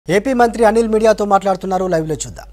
AP మంత్రి అనిల్ మీడియాతో మాట్లాడుతున్నారు లైవ్ లో చూద్దాం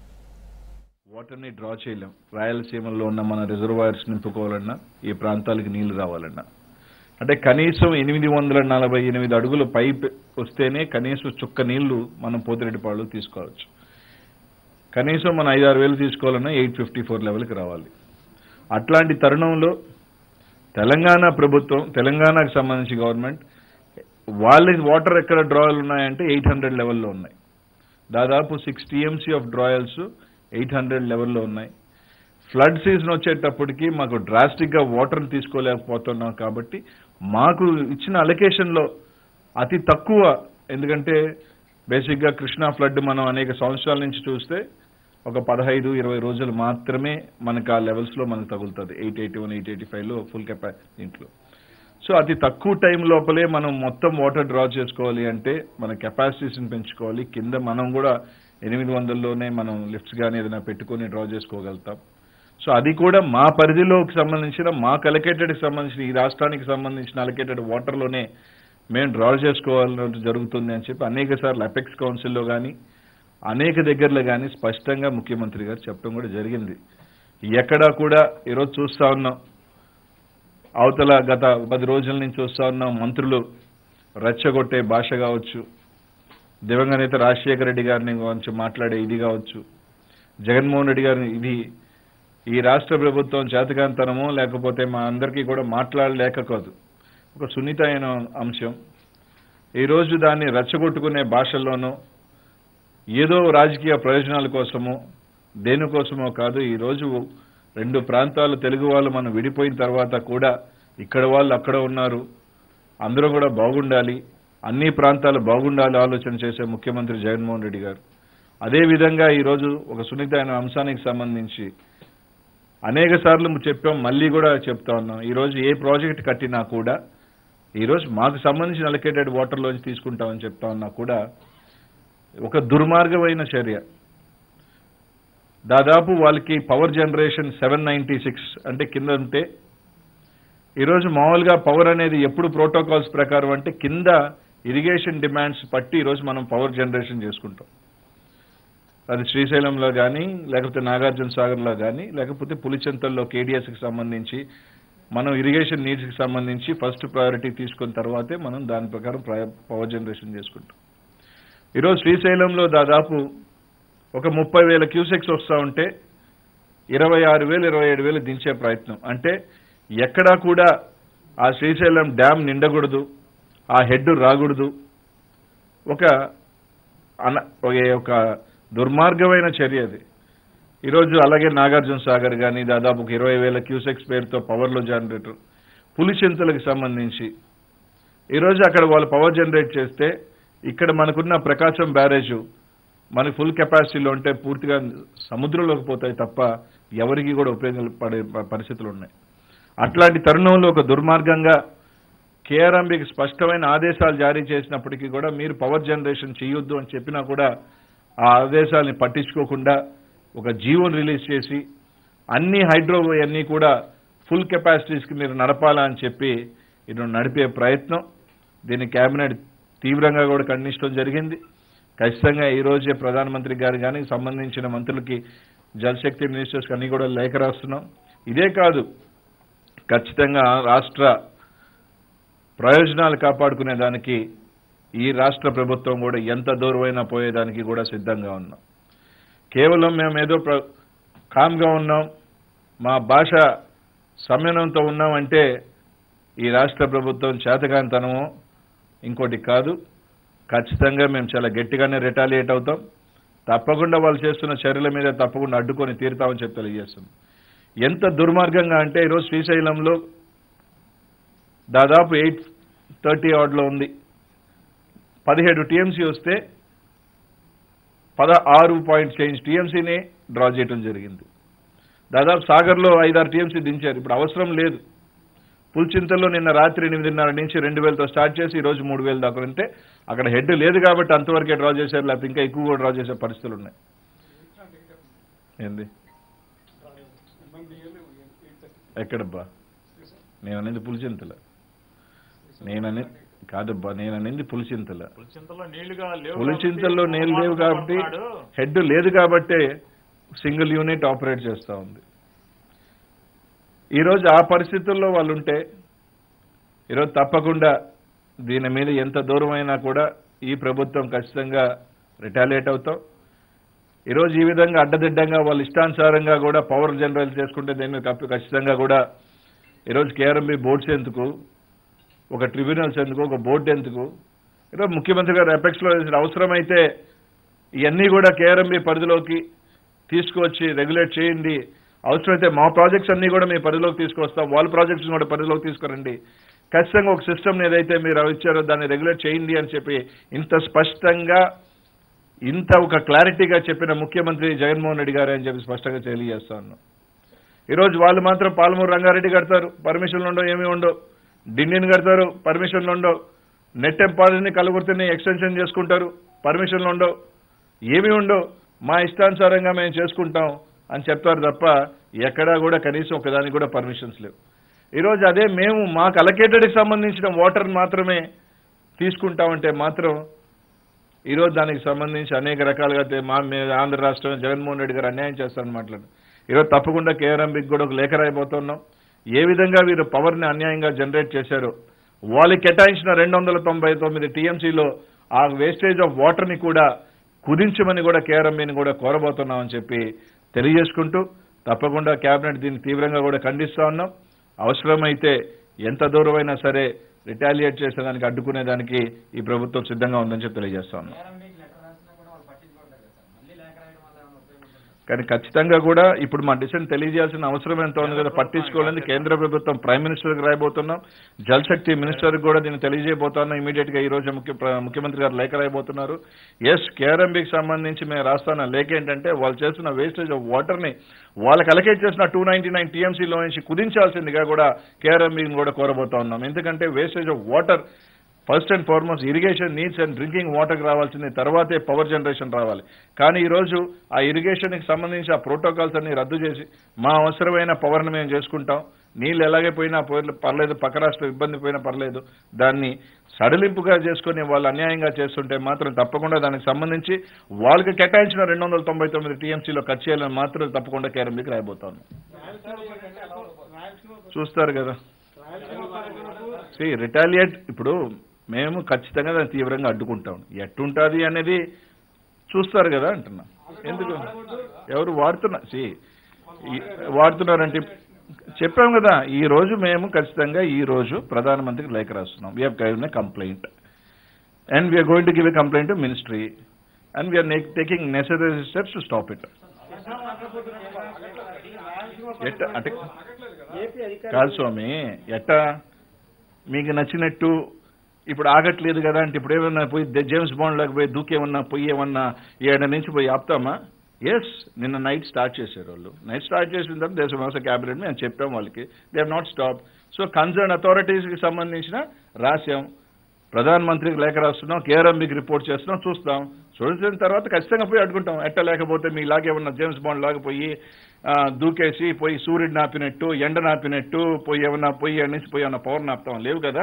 వాటర్ని డ్రా చేయలేం రాయలసీమలో ఉన్న మన రిజర్వాయర్స్ నింపుకోవాలన్నా ఈ ప్రాంతాలకి నీళ్లు రావాలన్నా అంటే కనీసం ఎనిమిది వందల నలభై ఎనిమిది అడుగులు పైప్ వస్తేనే కనీసం చుక్క నీళ్లు మనం పోతిరెడ్డిపాళ్ళు తీసుకోవచ్చు కనీసం మన ఐదు ఆరు వేలు తీసుకోవాలన్నా ఎయిట్ ఫిఫ్టీ ఫోర్ లెవెల్కి రావాలి అట్లాంటి తరుణంలో తెలంగాణ ప్రభుత్వం తెలంగాణకు సంబంధించి గవర్నమెంట్ వాళ్ళ వాటర్ ఎక్కడ డ్రాయల్ ఉన్నాయంటే ఎయిట్ హండ్రెడ్ లెవెల్లో ఉన్నాయి దాదాపు సిక్స్ టీఎంసీ ఆఫ్ డ్రాయల్స్ ఎయిట్ హండ్రెడ్ లెవెల్లో ఉన్నాయి ఫ్లడ్ సీజన్ వచ్చేటప్పటికి మాకు డ్రాస్టిక్గా వాటర్ తీసుకోలేకపోతున్నాం కాబట్టి మాకు ఇచ్చిన అలొకేషన్లో అతి తక్కువ ఎందుకంటే బేసిక్గా కృష్ణా ఫ్లడ్ మనం అనేక సంవత్సరాల నుంచి చూస్తే ఒక పదహైదు ఇరవై రోజులు మాత్రమే మనకు ఆ లెవెల్స్లో మనకు తగులుతుంది eight eighty one eight eighty ఫైవ్లో ఫుల్ కెపాసిటీ దీంట్లో సో అతి తక్కువ టైం లోపలే మనం మొత్తం వాటర్ డ్రా చేసుకోవాలి అంటే మన కెపాసిటీస్ని పెంచుకోవాలి కింద మనం కూడా ఎనిమిది వందల్లోనే మనం లిఫ్ట్స్ కానీ ఏదైనా పెట్టుకొని డ్రా చేసుకోగలుగుతాం సో అది కూడా మా పరిధిలోకి సంబంధించిన మాకు అలకేటెడ్కి సంబంధించిన ఈ రాష్ట్రానికి సంబంధించిన అలకేటెడ్ వాటర్లోనే మేము డ్రా చేసుకోవాలని జరుగుతుంది అని చెప్పి అనేక సార్లు అపెక్స్ కౌన్సిల్లో కానీ అనేక దగ్గరలో కానీ స్పష్టంగా ముఖ్యమంత్రి గారు చెప్పడం కూడా జరిగింది ఎక్కడా కూడా ఈరోజు చూస్తా ఉన్నాం అవతల గత పది రోజుల నుంచి చూస్తా ఉన్నాం మంత్రులు రెచ్చగొట్టే భాష కావచ్చు దివంగత నేత రాజశేఖర రెడ్డి గారిని గురించి మాట్లాడే ఇది కావచ్చు జగన్మోహన్ రెడ్డి గారిని ఇది ఈ రాష్ట్ర ప్రభుత్వం చేతకాంతనమో లేకపోతే మా అందరికీ కూడా మాట్లాడలేక కాదు ఒక సున్నితమైన అంశం ఈరోజు దాన్ని రెచ్చగొట్టుకునే భాషల్లోనూ ఏదో రాజకీయ ప్రయోజనాల కోసమో దేనికోసమో కాదు ఈరోజు రెండు ప్రాంతాలు తెలుగు వాళ్ళు మనం విడిపోయిన తర్వాత కూడా ఇక్కడ వాళ్ళు అక్కడ ఉన్నారు అందరూ కూడా బాగుండాలి అన్ని ప్రాంతాలు బాగుండాలి ఆలోచన చేసే ముఖ్యమంత్రి జగన్మోహన్ రెడ్డి గారు అదేవిధంగా ఈరోజు ఒక సున్నితమైన అంశానికి సంబంధించి అనేక సార్లు చెప్పాం మళ్ళీ కూడా చెప్తా ఉన్నాం ఈరోజు ఏ ప్రాజెక్ట్ కట్టినా కూడా ఈరోజు మాకు సంబంధించిన అలొకేటెడ్ వాటర్లోంచి తీసుకుంటామని చెప్తా ఉన్నా కూడా ఒక దుర్మార్గమైన చర్య దాదాపు వాళ్ళకి power generation seven ninety six అంటే కింద ఉంటే ఈరోజు మామూలుగా పవర్ అనేది ఎప్పుడు ప్రోటోకాల్స్ ప్రకారం అంటే కింద ఇరిగేషన్ డిమాండ్స్ పట్టి ఈరోజు మనం పవర్ జనరేషన్ చేసుకుంటాం అది శ్రీశైలంలో కానీ లేకపోతే నాగార్జున సాగర్లో కానీ లేకపోతే పులిచెంతల్లో కేడిఎస్కి సంబంధించి మనం ఇరిగేషన్ నీడ్స్కి సంబంధించి ఫస్ట్ ప్రయారిటీ తీసుకున్న తర్వాతే మనం దాని ప్రకారం పవర్ జనరేషన్ చేసుకుంటాం ఈరోజు శ్రీశైలంలో దాదాపు ఒక ముప్పై వేల క్యూసెక్స్ వస్తూ ఉంటే ఇరవై ఆరు వేలు ఇరవై ఏడు వేలు దించే ప్రయత్నం అంటే ఎక్కడా కూడా ఆ శ్రీశైలం డ్యామ్ నిండకూడదు ఆ హెడ్ రాకూడదు ఒక అన ఒక దుర్మార్గమైన చర్య అది ఈరోజు అలాగే నాగార్జున సాగర్ కానీ దాదాపు ఒక ఇరవై వేల క్యూసెక్స్ పేరుతో పవర్లో జనరేటర్ పులిచింతలకు సంబంధించి ఈరోజు అక్కడ వాళ్ళు పవర్ జనరేట్ చేస్తే ఇక్కడ మనకున్న ప్రకాశం బ్యారేజ్ మనకి ఫుల్ కెపాసిటీలో ఉంటే పూర్తిగా సముద్రంలోకి పోతాయి తప్ప ఎవరికి కూడా ఉపయోగపడే పరిస్థితులు ఉన్నాయి అట్లాంటి తరుణంలో ఒక దుర్మార్గంగా కేఆర్ఎంబికి స్పష్టమైన ఆదేశాలు జారీ చేసినప్పటికీ కూడా మీరు పవర్ జనరేషన్ చేయొద్దు అని చెప్పినా కూడా ఆ ఆదేశాలని పట్టించుకోకుండా ఒక జీవోని రిలీజ్ చేసి అన్ని హైడ్రో అన్నీ కూడా ఫుల్ కెపాసిటీస్కి మీరు నడపాలా అని చెప్పి ఇది నడిపే ప్రయత్నం దీన్ని కేబినెట్ తీవ్రంగా కూడా ఖండించడం జరిగింది ఖచ్చితంగా ఈ రోజే ప్రధానమంత్రి గారు కానీ సంబంధించిన మంత్రులకి జలశక్తి మినిస్టర్స్కి అన్ని కూడా లేఖ రాస్తున్నాం ఇదే కాదు ఖచ్చితంగా రాష్ట్ర ప్రయోజనాలు కాపాడుకునే దానికి ఈ రాష్ట్ర ప్రభుత్వం కూడా ఎంత దూరమైనా పోయేదానికి కూడా సిద్ధంగా ఉన్నాం కేవలం మేము ఏదో ప్ర కామ్గా ఉన్నాం మా భాష సంయమనంతో ఉన్నామంటే ఈ రాష్ట్ర ప్రభుత్వం చేతకాంతనమో ఇంకోటి కాదు ఖచ్చితంగా మేము చాలా గట్టిగానే రిటాలియేట్ అవుతాం తప్పకుండా వాళ్ళు చేస్తున్న చర్యల మీద తప్పకుండా అడ్డుకొని తీరుతామని చెప్పి తెలియజేస్తున్నాం ఎంత దుర్మార్గంగా అంటే ఈరోజు శ్రీశైలంలో దాదాపు ఎయిట్ థర్టీ ఆర్డ్లో ఉంది పదిహేడు టీఎంసీ వస్తే పద ఆరు పాయింట్ చేంజ్ టీఎంసీని డ్రా చేయడం జరిగింది దాదాపు సాగర్లో ఐదారు టీఎంసీ దించారు ఇప్పుడు అవసరం లేదు పుల్చింతల్లో నిన్న రాత్రి ఎనిమిదిన్నర నుంచి రెండు వేలతో స్టార్ట్ చేసి ఈ రోజు మూడు వేలు దాకా ఉంటే అక్కడ హెడ్ లేదు కాబట్టి అంతవరకే డ్రా చేశారు లేకపోతే ఇంకా ఎక్కువ కూడా డ్రా చేసే పరిస్థితులు ఉన్నాయి ఏంది ఎక్కడబ్బా నేను అనేది పులిచింతల నేనని కాదబ్బా నేను అనేది పులిచింతల పులిచింతలో నీళ్లుగా లేవు పులిచింతల్లో కాబట్టి నేను లేవు కాబట్టి పడుతున్నాడు. హెడ్ లేదు కాబట్టి సింగిల్ యూనిట్ ఆపరేట్ చేస్తూ ఉంది ఈరోజు ఆ పరిస్థితుల్లో వాళ్ళు ఉంటే ఈరోజు తప్పకుండా దీని మీద ఎంత దూరమైనా కూడా ఈ ప్రభుత్వం ఖచ్చితంగా రిటాలియేట్ అవుతాం ఈరోజు ఈ విధంగా అడ్డదిడ్డంగా వాళ్ళు ఇష్టానుసారంగా కూడా పవర్ జనరల్ చేసుకుంటే దీని మీద కప్పి- ఖచ్చితంగా కూడా ఈరోజు కేఆర్ఎంబి బోర్డ్స్ ఎందుకు ఒక ట్రిబ్యునల్స్ ఎందుకు ఒక బోర్డు ఎందుకు ఈరోజు ముఖ్యమంత్రి గారు ఎపెక్స్లో అవసరమైతే ఇవన్నీ కూడా కేఆర్ఎంబి పరిధిలోకి తీసుకువచ్చి రెగ్యులేట్ చేయండి అవసరమైతే మా ప్రాజెక్ట్స్ అన్నీ కూడా మీ పరిధిలోకి తీసుకొస్తాం వాళ్ళ ప్రాజెక్ట్స్ కూడా పరిధిలోకి తీసుకురండి ఖచ్చితంగా ఒక సిస్టమ్ ఏదైతే మీరు ఇచ్చారో దాన్ని రెగ్యులేట్ చేయండి అని చెప్పి ఇంత స్పష్టంగా ఇంత ఒక క్లారిటీగా చెప్పిన ముఖ్యమంత్రి జగన్మోహన్ రెడ్డి గారు అని చెప్పి స్పష్టంగా తెలియజేస్తా ఉన్నాం ఈరోజు వాళ్ళు మాత్రం పాలమూరు రంగారెడ్డి కడతారు పర్మిషన్లు ఉండవు ఏమీ ఉండవు డిండిని కడతారు పర్మిషన్లు ఉండవు నెట్ ఎంపాలని కలుగుర్తిని ఎక్స్టెన్షన్ చేసుకుంటారు పర్మిషన్లు ఉండవు ఏమీ ఉండవు మా ఇష్టానుసారంగా మేము చేసుకుంటాం అని చెప్తారు తప్ప ఎక్కడా కూడా కనీసం ఒకదానికి కూడా పర్మిషన్స్ లేవు ఈరోజు అదే మేము మాకు అలకేటెడ్కి సంబంధించిన వాటర్ మాత్రమే తీసుకుంటామంటే మాత్రం ఈరోజు దానికి సంబంధించి అనేక రకాలుగా తే- మా మే- ఆంధ్ర రాష్ట్రం జగన్మోహన్ రెడ్డి గారు అన్యాయం చేస్తారని మాట్లాడు ఈరోజు తప్పకుండా కేఆర్ఎంబికి కూడా ఒక లేఖ రాయబోతున్నాం ఏ విధంగా వీరు పవర్ని అన్యాయంగా జనరేట్ చేశారో వాళ్ళకి కేటాయించిన రెండు వందల తొంభై తొమ్మిది టీఎంసీలో ఆ వేస్టేజ్ ఆఫ్ వాటర్ని కూడా కుదించమని కూడా కేఆర్ఎంబిని కూడా కోరబోతున్నామని చెప్పి తెలియజేసుకుంటూ తప్పకుండా కేబినెట్ దీన్ని తీవ్రంగా కూడా ఖండిస్తా ఉన్నాం అవసరమైతే ఎంత దూరమైనా సరే రిటాలియేట్ చేసేదానికి అడ్డుకునేదానికి ఈ ప్రభుత్వం సిద్ధంగా ఉందని చెప్పి తెలియజేస్తా ఉన్నాం కానీ ఖచ్చితంగా కూడా ఇప్పుడు మా డిసిషన్ తెలియజేయాల్సిన అవసరం ఎంత ఉంది కదా పట్టించుకోలేదు కేంద్ర ప్రభుత్వం ప్రైమ్ మినిస్టర్కి రాయబోతున్నాం జల్ శక్తి మినిస్టర్కి కూడా దీన్ని తెలియజేయబోతున్నాం ఇమీడియట్ గా ఈ రోజు ముఖ్య ప్ర- ముఖ్యమంత్రి గారు లేఖ రాయబోతున్నారు ఎస్ కేఆర్ఎంబికి సంబంధించి మేము రాస్తున్న లేఖ ఏంటంటే వాళ్ళు చేస్తున్న వేస్టేజ్ ఆఫ్ వాటర్ ని వాళ్ళకి అలకేట్ చేసిన టూ నైన్టీ నైన్ టీఎంసీలో నుంచి కుదించాల్సిందిగా కూడా కేఆర్ఎంబిని కూడా కోరబోతా ఉన్నాం ఎందుకంటే wastage of water first and foremost irrigation needs and drinking వాటర్కి రావాల్సింది తర్వాతే పవర్ జనరేషన్ రావాలి కానీ ఈ రోజు ఆ ఇరిగేషన్కి సంబంధించి ఆ ప్రోటోకాల్స్ అన్ని రద్దు చేసి మా అవసరమైన పవర్ని మేము చేసుకుంటాం నీళ్ళు ఎలాగే పోయినా పోయి- పర్లేదు పక్క రాష్ట్రం ఇబ్బంది పోయినా పర్లేదు దాన్ని సడలింపుగా చేసుకుని వాళ్ళు అన్యాయంగా చేస్తుంటే మాత్రం తప్పకుండా దానికి సంబంధించి వాళ్ళకి కేటాయించిన రెండు వందల తొంభై తొమ్మిది టీఎంసీలో ఖర్చు చేయాలని మాత్రం తప్పకుండా కేరళకి రాయబోతాను చూస్తారు కదా రిటాలియేట్ ఇప్పుడు మేము ఖచ్చితంగా దాన్ని తీవ్రంగా అడ్డుకుంటాం ఎట్టుంటుంది అనేది చూస్తారు కదా అంటున్నా ఎందుకు ఎవరు వాడుతున్నా సి వాడుతున్నారంటే చెప్పాం కదా ఈ రోజు మేము ఖచ్చితంగా ఈ రోజు ప్రధానమంత్రికి లేఖ రాస్తున్నాం we have a complaint and we are going to give a complaint to ministry and we are taking necessary steps to stop it ఎట్ట అంటే కాదు స్వామి ఎట్ట మీకు నచ్చినట్టు ఇప్పుడు ఆగట్లేదు కదా అంటే ఇప్పుడు ఏమన్నా పోయి ద- జేమ్స్ బాండ్ లాగా పోయి దూకేమన్నా పోయి ఏమన్నా ఏడ నుంచి పోయి ఆపుతామా ఎస్ నిన్న నైట్ స్టార్ట్ చేశారు వాళ్ళు నైట్ స్టార్ట్ చేసిన తర్వాత దేశం వ్యవసాయ క్యాబినెట్ మేము చెప్పాం వాళ్ళకి they have not stop so concern అథారిటీస్కి సంబంధించిన రాశాం ప్రధానమంత్రికి లేఖ రాస్తున్నాం కేఆర్ఎంబికి రిపోర్ట్ చేస్తున్నాం చూస్తాం చూసిన తర్వాత ఖచ్చితంగా పోయి అడుగుంటాం ఎట్ట లేకపోతే మీ లాగే ఉన్న జేమ్స్ బాండ్ లాగా పోయి ఆ, దూకేసి పోయి సూర్యుడిని ఆపినట్టు ఎండ నాపినట్టు పోయి ఏమన్నా పోయి అక్కడి నుంచి పోయి ఏమన్నా పవర్ నాపుతాం లేవు కదా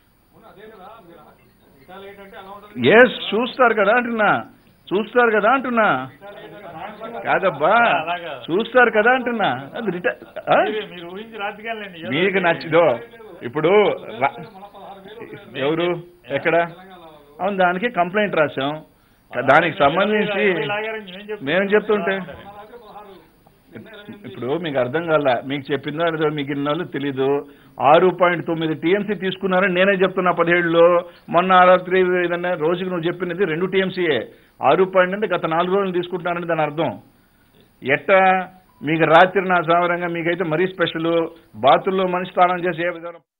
ఎస్ చూస్తారు కదా అంటున్నా చూస్తారు కదా అంటున్నా కాదబ్బా అలాగా. చూస్తారు కదా అంటున్నా అది రిట- ఆ? మీరు- మీరు ఊహించి రాజకీయాలండి ఏదో మీకు నచ్చిదో ఇప్పుడు రా- ఎవరు ఎక్కడ అవును దానికి కంప్లైంట్ రాశాం దానికి సంబంధించి లాగారని మేము చెప్తున్నాం. మేము చెప్తుంటే ఇప్పుడు మీకు అర్థం కాల మీకు చెప్పిందో అర్థం మీకు ఇన్నాళ్ళు తెలీదు ఆరు పాయింట్ తొమ్మిది టీఎంసీ తీసుకున్నారని నేనే చెప్తున్నా పదిహేడులో మొన్న రాత్రి ఏదన్నా రోజుకి నువ్వు చెప్పినది రెండు టీఎంసీయే ఆరు పాయింట్ అంటే గత నాలుగు రోజులు తీసుకుంటున్నారని దాని అర్థం ఎట్టా మీకు రాత్రి నా సామరంగా మీకైతే మరీ స్పెషల్ బాతుల్లో మనిషి స్నానం చేసి ఏ విధంగా